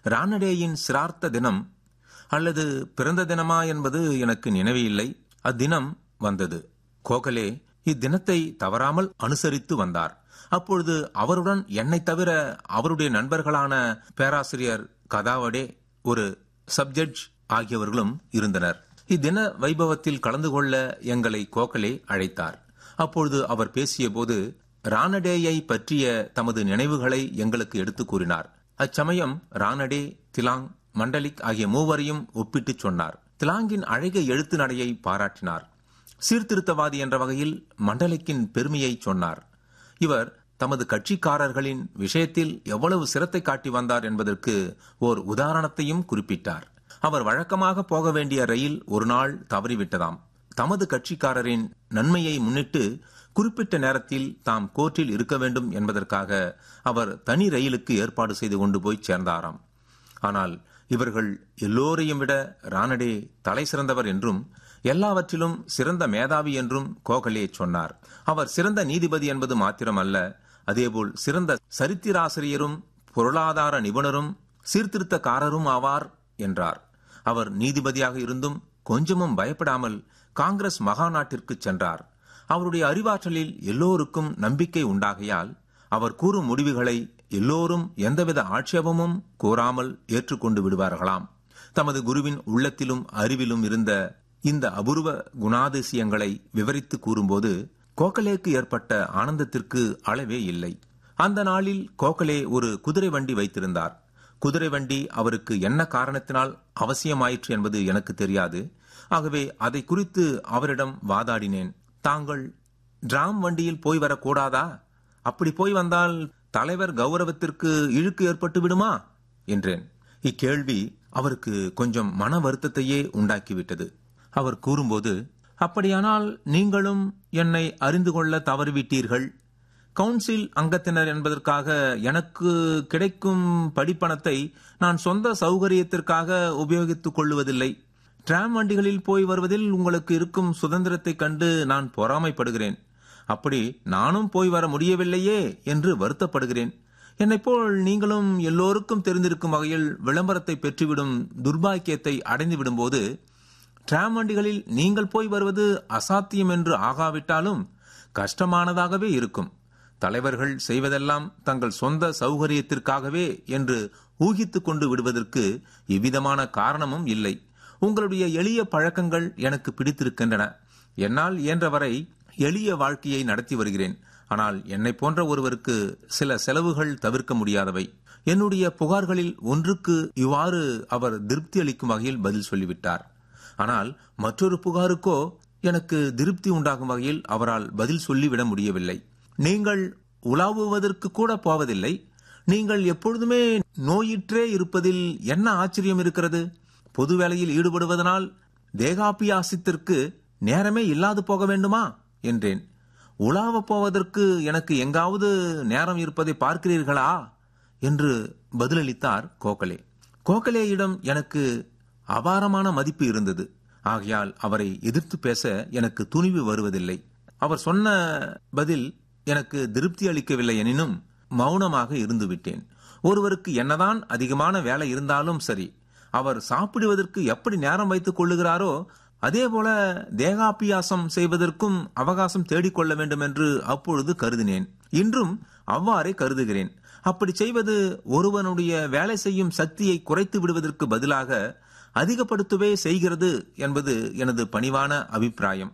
ரானடேயின் சிரார்த்த தினம் அல்லது பிறந்த தினமா என்பது எனக்கு நினைவில்லை அத்தினம் வந்தது கோகலே இத்தினத்தை தவறாமல் அனுசரித்து வந்தார் அப்பொழுது அவருடன் என்னை தவிர அவருடைய நண்பர்களான பேராசிரியர் கதாவடே ஒரு சப்ஜட்ஜ் ஆகியவர்களும் இருந்தனர் இத்தின வைபவத்தில் கலந்து கொள்ள எங்களை கோகலே அழைத்தார் அப்பொழுது அவர் பேசியபோது ரானடேயை பற்றிய தமது நினைவுகளை எங்களுக்கு எடுத்துக் கூறினார் அச்சமயம் ரானடே திலாங் மண்டலிக் ஆகிய மூவரையும் ஒப்பிட்டுச் சொன்னார் திலாங்கின் அழகிய எழுத்து நடையை பாராட்டினார் சீர்திருத்தவாதி என்ற வகையில் மண்டலிக்கின் பெருமையை சொன்னார் இவர் தமது கட்சிக்காரர்களின் விஷயத்தில் எவ்வளவு சிரத்தை காட்டி வந்தார் என்பதற்கு ஓர் உதாரணத்தையும் குறிப்பிட்டார் அவர் வழக்கமாக போக வேண்டிய ரயில் ஒரு நாள் தவறிவிட்டதாம் தமது கட்சிக்காரரின் நன்மையை முன்னிட்டு குறிப்பிட்ட நேரத்தில் தாம் கோர்ட்டில் இருக்க வேண்டும் என்பதற்காக அவர் தனி ரயிலுக்கு ஏற்பாடு செய்து கொண்டு போய் சேர்ந்தாராம் ஆனால் இவர்கள் எல்லோரையும் விட ரானடே தலை சிறந்தவர் என்றும் எல்லாவற்றிலும் சிறந்த மேதாவி என்றும் கோகலே சொன்னார் அவர் சிறந்த நீதிபதி என்பது மாத்திரமல்ல அதேபோல் சிறந்த சரித்திராசிரியரும் பொருளாதார நிபுணரும் சீர்திருத்தக்காரரும் ஆவார் என்றார் அவர் நீதிபதியாக இருந்தும் கொஞ்சமும் பயப்படாமல் காங்கிரஸ் மகாநாட்டிற்கு சென்றார் அவருடைய அறிவாற்றலில் எல்லோருக்கும் நம்பிக்கை உண்டாகையால் அவர் கூறும் முடிவுகளை எல்லோரும் எந்தவித ஆட்சேபமும் கூறாமல் ஏற்றுக்கொண்டு விடுவார்களாம் தமது குருவின் உள்ளத்திலும் அறிவிலும் இருந்த இந்த அபூர்வ குணாதிசயங்களை விவரித்து கூறும்போது கோகலேக்கு ஏற்பட்ட ஆனந்தத்திற்கு அளவே இல்லை அந்த நாளில் கோகலே ஒரு குதிரை வண்டி வைத்திருந்தார் குதிரை வண்டி அவருக்கு என்ன காரணத்தினால் அவசியமாயிற்று என்பது எனக்கு தெரியாது ஆகவே அதை குறித்து அவரிடம் வாதாடினேன் தாங்கள் டிராம் வண்டியில் போய் வரக்கூடாதா அப்படி போய் வந்தால் தலைவர் கௌரவத்திற்கு இழுக்கு ஏற்பட்டு விடுமா என்றேன் இக்கேள்வி அவருக்கு கொஞ்சம் மன வருத்தத்தையே உண்டாக்கிவிட்டது அவர் கூறும்போது அப்படியானால் நீங்களும் என்னை அறிந்து கொள்ள தவறிவிட்டீர்கள் கவுன்சில் அங்கத்தினர் என்பதற்காக எனக்கு கிடைக்கும் படிப்பணத்தை நான் சொந்த சௌகரியத்திற்காக உபயோகித்துக் கொள்ளுவதில்லை டிராம் வண்டிகளில் போய் வருவதில் உங்களுக்கு இருக்கும் சுதந்திரத்தைக் கண்டு நான் பொறாமைப்படுகிறேன் அப்படி நானும் போய் வர முடியவில்லையே என்று வருத்தப்படுகிறேன் என்னைப் போல் நீங்களும் எல்லோருக்கும் தெரிந்திருக்கும் வகையில் விளம்பரத்தை பெற்றுவிடும் துர்பாக்கியத்தை அடைந்து விடும்போது டிராம் வண்டிகளில் நீங்கள் போய் வருவது அசாத்தியம் என்று ஆகாவிட்டாலும் கஷ்டமானதாகவே இருக்கும் தலைவர்கள் செய்வதெல்லாம் தங்கள் சொந்த சௌகரியத்திற்காகவே என்று ஊகித்துக் கொண்டு விடுவதற்கு எவ்விதமான காரணமும் இல்லை உங்களுடைய எளிய பழக்கங்கள் எனக்கு பிடித்திருக்கின்றன என்னால் இயன்றவரை எளிய வாழ்க்கையை நடத்தி வருகிறேன் ஆனால் என்னை போன்ற ஒருவருக்கு சில செலவுகள் தவிர்க்க முடியாதவை என்னுடைய புகார்களில் ஒன்றுக்கு இவ்வாறு அவர் திருப்தி அளிக்கும் வகையில் பதில் சொல்லிவிட்டார் ஆனால் மற்றொரு புகாருக்கோ எனக்கு திருப்தி உண்டாகும் வகையில் அவரால் பதில் சொல்லிவிட முடியவில்லை நீங்கள் உலாவுவதற்கு கூட போவதில்லை நீங்கள் எப்பொழுதுமே நோயிற்றே இருப்பதில் என்ன ஆச்சரியம் இருக்கிறது பொது வேலையில் ஈடுபடுவதனால் தேகாபியாசத்திற்கு நேரமே இல்லாது போக வேண்டுமா என்றேன் உலாவ போவதற்கு எனக்கு எங்காவது நேரம் இருப்பதை பார்க்கிறீர்களா என்று பதிலளித்தார் கோகலே கோகலேயிடம் எனக்கு அபாரமான மதிப்பு இருந்தது ஆகையால் அவரை எதிர்த்து பேச எனக்கு துணிவு வருவதில்லை அவர் சொன்ன பதில் எனக்கு திருப்தி அளிக்கவில்லை எனினும் மௌனமாக இருந்து விட்டேன் ஒருவருக்கு என்னதான் அதிகமான வேலை இருந்தாலும் சரி அவர் சாப்பிடுவதற்கு எப்படி நேரம் வைத்துக் கொள்ளுகிறாரோ அதே போல தேகாபியாசம் செய்வதற்கும் அவகாசம் தேடிக்கொள்ள வேண்டும் என்று அப்பொழுது கருதினேன் இன்றும் அவ்வாறே கருதுகிறேன் அப்படி செய்வது ஒருவனுடைய வேலை செய்யும் சக்தியை குறைத்து விடுவதற்கு பதிலாக அதிகப்படுத்தவே செய்கிறது என்பது எனது பணிவான அபிப்பிராயம்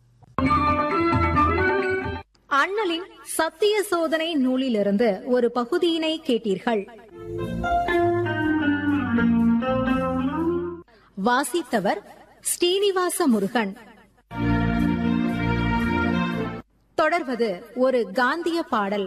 அண்ணலின் சத்திய சோதனை நூலிலிருந்து ஒரு பகுதியினை கேட்டீர்கள் வாசித்தவர் ஸ்ரீனிவாச முருகன் தொடர்வது ஒரு காந்திய பாடல்